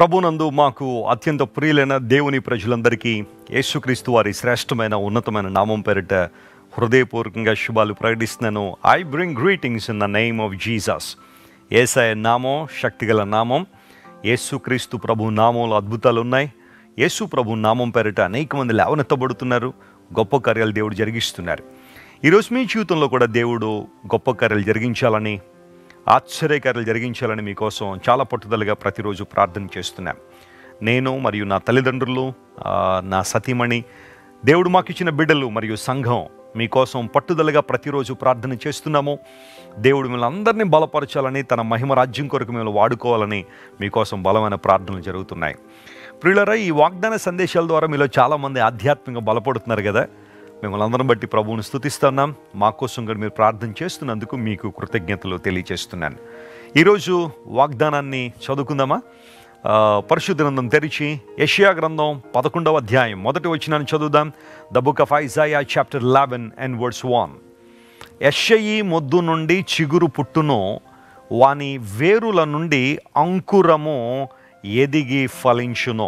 ప్రభునందు మాకు అత్యంత ప్రియులైన దేవుని ప్రజలందరికీ యేసుక్రీస్తు వారి శ్రేష్టమైన ఉన్నతమైన నామం పేరిట హృదయపూర్వకంగా శుభాలు ప్రకటిస్తున్నాను I bring greetings in the name of Jesus ఏసయ నామం శక్తిగల నామం యేసుక్రీస్తు ప్రభు నామంలో అద్భుతాలు ఉన్నాయి యేసు ప్రభు నామం పేరిట అనేక మంది లేవనెత్తబడుతున్నారు గొప్ప కార్యాలు దేవుడు జరిగిస్తున్నారు ఈరోజు మీ జీవితంలో కూడా దేవుడు గొప్ప కార్యాలు జరిగించాలని ఆశ్చర్యకార్యాలు జరిగించాలని మీకోసం చాలా పట్టుదలగా ప్రతిరోజు ప్రార్థన చేస్తున్నాం నేను మరియు నా తల్లిదండ్రులు ఆ, నా సతీమణి దేవుడు మాకు ఇచ్చిన బిడ్డలు మరియు సంఘం మీకోసం పట్టుదలగా ప్రతిరోజు ప్రార్థన చేస్తున్నాము దేవుడు మిమ్మల్ని అందరినీ బలపరచాలని తన మహిమ రాజ్యం కొరకు మిమ్మల్ని వాడుకోవాలని మీకోసం బలమైన ప్రార్థనలు జరుగుతున్నాయి ప్రియులరా ఈ వాగ్దాన సందేశాల ద్వారా మీలో చాలామంది ఆధ్యాత్మికంగా బలపడుతున్నారు కదా మిమ్మల్ని అందరం బట్టి ప్రభువుని స్తుతిస్తున్నాం మా కోసం కూడా మీరు ప్రార్థన చేస్తున్నందుకు మీకు కృతజ్ఞతలు తెలియజేస్తున్నాను ఈరోజు వాగ్దానాన్ని చదువుకుందామా ఆ, పరిశుద్ధ గ్రంథం తెరిచి యషియా గ్రంథం పదకొండవ అధ్యాయం మొదటి వచ్చినాన్ని చదువుదాం the book of Isaiah chapter eleven and words one యెషయి మొద్దు నుండి చిగురు పుట్టును వాని వేరుల నుండి అంకురము ఎదిగి ఫలించును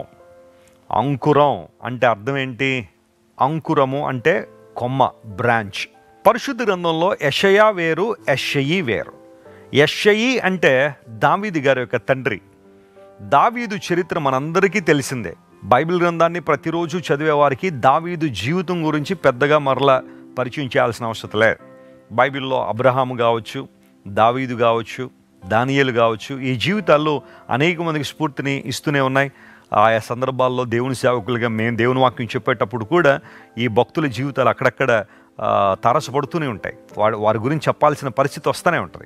అంకురం అంటే అర్థం ఏంటి అంకురము అంటే కొమ్మ బ్రాంచ్ పరిశుద్ధ గ్రంథంలో యషయా వేరు యషయి వేరు యషయి అంటే దావీది గారి యొక్క తండ్రి దావీదు చరిత్ర మనందరికీ తెలిసిందే బైబిల్ గ్రంథాన్ని ప్రతిరోజు చదివే వారికి దావీదు జీవితం గురించి పెద్దగా మరలా పరిచయం చేయాల్సిన అవసరం లేదు బైబిల్లో అబ్రహాము కావచ్చు దావీదు కావచ్చు దానియేలు కావచ్చు ఈ జీవితాల్లో అనేక మందికి స్ఫూర్తిని ఇస్తూనే ఉన్నాయి ఆయా సందర్భాల్లో దేవుని సేవకులుగా మేము దేవుని వాక్యం చెప్పేటప్పుడు కూడా ఈ భక్తుల జీవితాలు అక్కడక్కడ ఆ, తారసపడుతూనే ఉంటాయి వాడి వారి గురించి చెప్పాల్సిన పరిస్థితి వస్తూనే ఉంటుంది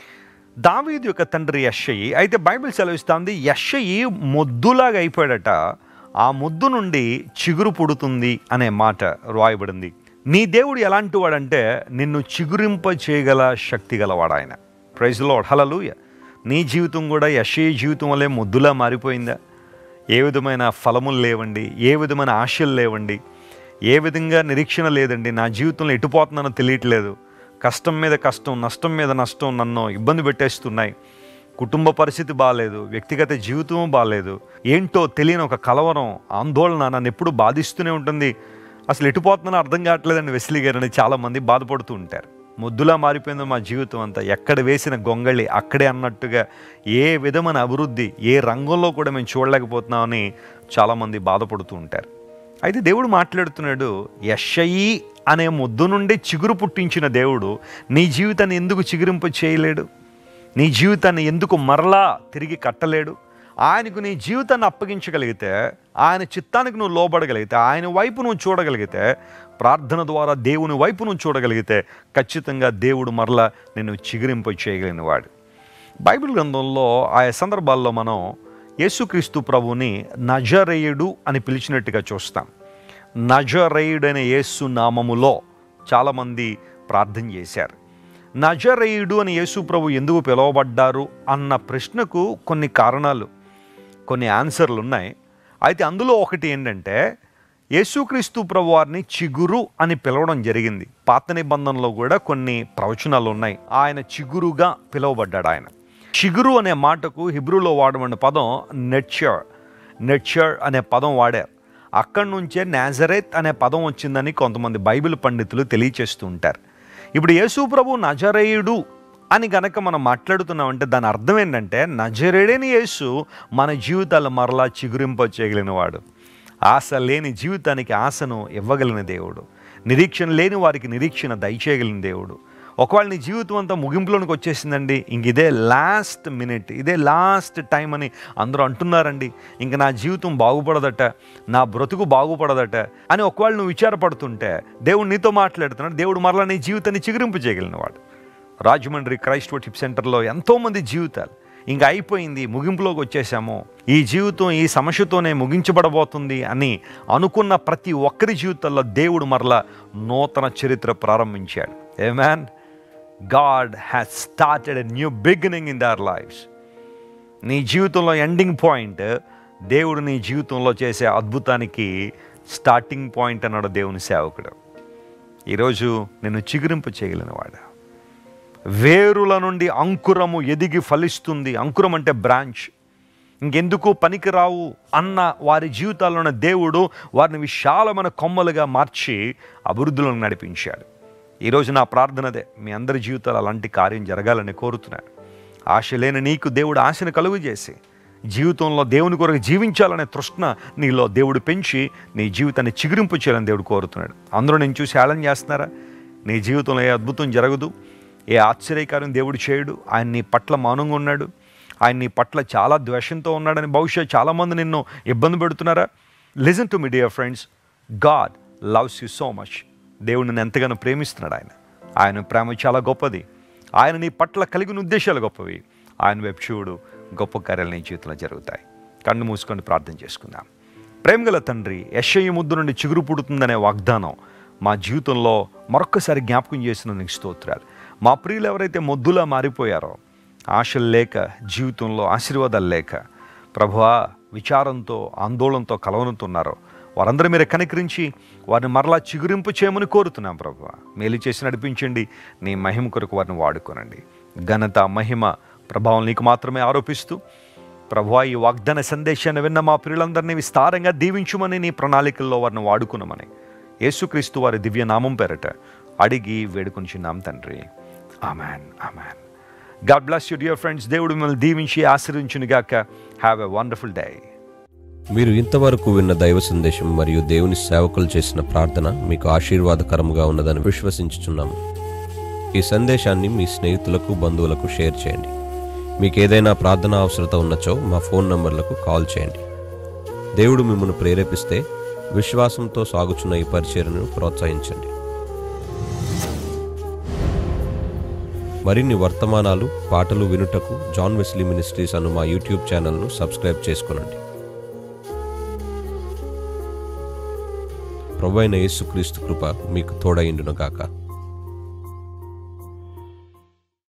దావీదు యొక్క తండ్రి యషయి అయితే బైబిల్ సెలవిస్తుంది యషయి మొద్దులాగా అయిపోయాడట ఆ మొద్దు నుండి చిగురు పుడుతుంది అనే మాట రాయబడింది నీ దేవుడు ఎలాంటి వాడంటే నిన్ను చిగురింప చేయగల శక్తి గలవాడు ఆయన ప్రైజ్ లార్డ్ హలలుయ నీ జీవితం కూడా యషయి జీవితం వల్లే మొద్దులా మారిపోయిందా ఏ విధమైన ఫలములు లేవండి ఏ విధమైన ఆశలు లేవండి ఏ విధంగా నిరీక్షణ లేదండి నా జీవితంలో ఎటుపోతున్నానో తెలియట్లేదు కష్టం మీద కష్టం నష్టం మీద నష్టం నన్ను ఇబ్బంది పెట్టేస్తున్నాయి కుటుంబ పరిస్థితి బాగాలేదు వ్యక్తిగత జీవితం బాగాలేదు ఏంటో తెలియని ఒక కలవరం ఆందోళన నన్ను ఎప్పుడు బాధిస్తూనే ఉంటుంది అసలు ఎటుపోతున్నానో అర్థం కావట్లేదండి వెస్లీ గారని చాలామంది బాధపడుతూ ఉంటారు ముద్దులా మారిపోయిందో మా జీవితం అంతా ఎక్కడ వేసిన గొంగళి అక్కడే అన్నట్టుగా ఏ విధమైన అభివృద్ధి ఏ రంగంలో కూడా మేము చూడలేకపోతున్నామని చాలామంది బాధపడుతూ ఉంటారు అయితే దేవుడు మాట్లాడుతున్నాడు యషయి అనే ముద్దు నుండి చిగురు పుట్టించిన దేవుడు నీ జీవితాన్ని ఎందుకు చిగురింప చేయలేడు నీ జీవితాన్ని ఎందుకు మరలా తిరిగి కట్టలేడు ఆయనకు నీ జీవితాన్ని అప్పగించగలిగితే ఆయన చిత్తానికి నువ్వు లోబడగలిగితే ఆయన వైపు నువ్వు చూడగలిగితే ప్రార్థన ద్వారా దేవుని వైపు నువ్వు చూడగలిగితే ఖచ్చితంగా దేవుడు మరలా నిన్ను చిగురింప చేయగలిగిన వాడు బైబిల్ గ్రంథంలో ఆయా సందర్భాల్లో మనం యేసుక్రీస్తు ప్రభుని నజరేయుడు అని పిలిచినట్టుగా చూస్తాం నజరేయుడు అనే యేసు నామములో చాలామంది ప్రార్థన చేశారు నజరేయుడు అని యేసు ప్రభు ఎందుకు పిలువబడ్డారు అన్న ప్రశ్నకు కొన్ని కారణాలు కొన్ని ఆన్సర్లు ఉన్నాయి అయితే అందులో ఒకటి ఏంటంటే యేసుక్రీస్తు ప్రభు వారిని చిగురు అని పిలవడం జరిగింది పాత నిబంధనలో కూడా కొన్ని ప్రవచనాలు ఉన్నాయి ఆయన చిగురుగా పిలువబడ్డాడు ఆయన చిగురు అనే మాటకు హిబ్రూలో వాడమన్న పదం నెట్చర్ నెట్చర్ అనే పదం వాడారు అక్కడి నుంచే నాజరేత్ అనే పదం వచ్చిందని కొంతమంది బైబిల్ పండితులు తెలియచేస్తూ ఉంటారు ఇప్పుడు యేసు ప్రభు నజరేయుడు అని గనక మనం మాట్లాడుతున్నామంటే దాని అర్థం ఏంటంటే నజరేడని యేసు మన జీవితాలు మరలా చిగురింప చేయగలిగిన వాడు ఆశ లేని జీవితానికి ఆశను ఇవ్వగలిగిన దేవుడు నిరీక్షణ లేని వారికి నిరీక్షణ దయచేయగలిగిన దేవుడు ఒకవేళ నీ జీవితం అంతా ముగింపులోనికి వచ్చేసిందండి ఇంక ఇదే లాస్ట్ మినిట్ ఇదే లాస్ట్ టైం అని అందరూ అంటున్నారండి ఇంక నా జీవితం బాగుపడదట నా బ్రతుకు బాగుపడదట అని ఒకవేళ నువ్వు విచారపడుతుంటే దేవుడు నీతో మాట్లాడుతున్నాడు దేవుడు మరలా నీ జీవితాన్ని చిగురింపు చేయగలిగినవాడు రాజమండ్రి క్రైస్ట్ వర్షిప్ సెంటర్లో ఎంతోమంది జీవితాలు ఇంకా అయిపోయింది ముగింపులోకి వచ్చేసాము ఈ జీవితం ఈ సమస్యతోనే ముగించబడబోతుంది అని అనుకున్న ప్రతి ఒక్కరి జీవితాల్లో దేవుడు మరలా నూతన చరిత్ర ప్రారంభించాడు amen God has started a new beginning in their lives నీ జీవితంలో ఎండింగ్ పాయింట్ దేవుడు నీ జీవితంలో చేసే అద్భుతానికి స్టార్టింగ్ పాయింట్ అన్నాడు దేవుని సేవకుడు ఈరోజు నిన్ను చిగురింపు చేయగలిగినవాడు వేరుల నుండి అంకురము ఎదిగి ఫలిస్తుంది అంకురం అంటే బ్రాంచ్ ఇంకెందుకు పనికిరావు అన్న వారి జీవితాల్లో ఉన్న దేవుడు వారిని విశాలమైన కొమ్మలుగా మార్చి అభివృద్ధిలో నడిపించాడు ఈరోజు నా ప్రార్థనదే మీ అందరి జీవితాలు అలాంటి కార్యం జరగాలని కోరుతున్నాను ఆశ లేని నీకు దేవుడు ఆశను కలుగు చేసి జీవితంలో దేవుని కొరకు జీవించాలనే తృష్ణ నీలో దేవుడు పెంచి నీ జీవితాన్ని చిగురింపు చేయాలని దేవుడు కోరుతున్నాడు అందరూ నేను చూసి హేళన చేస్తున్నారా నీ జీవితంలో ఏ అద్భుతం జరగదు ఏ ఆశ్చర్యకార్యం దేవుడు చేయడు ఆయన నీ పట్ల మౌనంగా ఉన్నాడు ఆయన నీ పట్ల చాలా ద్వేషంతో ఉన్నాడని బహుశా చాలామంది నిన్ను ఇబ్బంది పెడుతున్నారా listen to me dear friends God loves you so much దేవుడు నిన్ను ఎంతగానో ప్రేమిస్తున్నాడు ఆయన ఆయన ప్రేమ చాలా గొప్పది ఆయన నీ పట్ల కలిగిన ఉద్దేశాలు గొప్పవి ఆయన వైపు చూడు గొప్ప కార్యాలు నీ జీవితంలో జరుగుతాయి కన్ను మూసుకొని ప్రార్థన చేసుకుందాం ప్రేమగల తండ్రి యశయ్య ముద్దు నుండి చిగురు పుడుతుందనే వాగ్దానం మా జీవితంలో మరొక్కసారి జ్ఞాపకం చేసిన నీకు స్తోత్రాలు మా ప్రియులు ఎవరైతే మొద్దులా మారిపోయారో ఆశలు లేక జీవితంలో ఆశీర్వాదాలు లేక ప్రభువా విచారంతో ఆందోళనతో కలవనుతున్నారో వారందరూ మీరు కనికరించి వారిని మరలా చిగురింపు చేయమని కోరుతున్నాం ప్రభు మేలు చేసి నడిపించండి నీ మహిమ కొరకు వారిని వాడుకోనండి ఘనత మహిమ ప్రభావం నీకు మాత్రమే ఆరోపిస్తూ ప్రభువా ఈ వాగ్దాన సందేశాన్ని విన్న మా ప్రియులందరినీ విస్తారంగా దీవించుమని నీ ప్రణాళికల్లో వారిని వాడుకున్నామని యేసుక్రీస్తు వారి దివ్య నామం పేరట అడిగి వేడుకొంచున్నాం తండ్రి amen amen God bless you dear friends దేవుడు మిమ్మల్ని దీవించి ఆశీర్వించునుగాక హ్యావ్ ఎ వండర్ఫుల్ డే మీరు ఇంతవరకు విన్న దైవ సందేశం మరియు దేవుని సేవకులు చేసిన ప్రార్థన మీకు ఆశీర్వాదకరముగా ఉన్నదని విశ్వసించుచున్నాము ఈ సందేశాన్ని మీ స్నేహితులకు బంధువులకు షేర్ చేయండి మీకు ఏదైనా ప్రార్థన అవసరత ఉన్నచో మా ఫోన్ నంబర్లకు కాల్ చేయండి దేవుడు మిమ్మల్ని ప్రేరేపిస్తే విశ్వాసంతో సాగుచున్న ఈ పరిచర్ను ప్రోత్సహించండి మరిన్ని వర్తమానాలు పాటలు వినుటకు జాన్ వెస్లీ మినిస్ట్రీస్ అను మా యూట్యూబ్ ఛానల్ను సబ్స్క్రైబ్ చేసుకునండి ప్రభు అయిన యేసుక్రీస్తు కృప మీకు తోడైండును గాక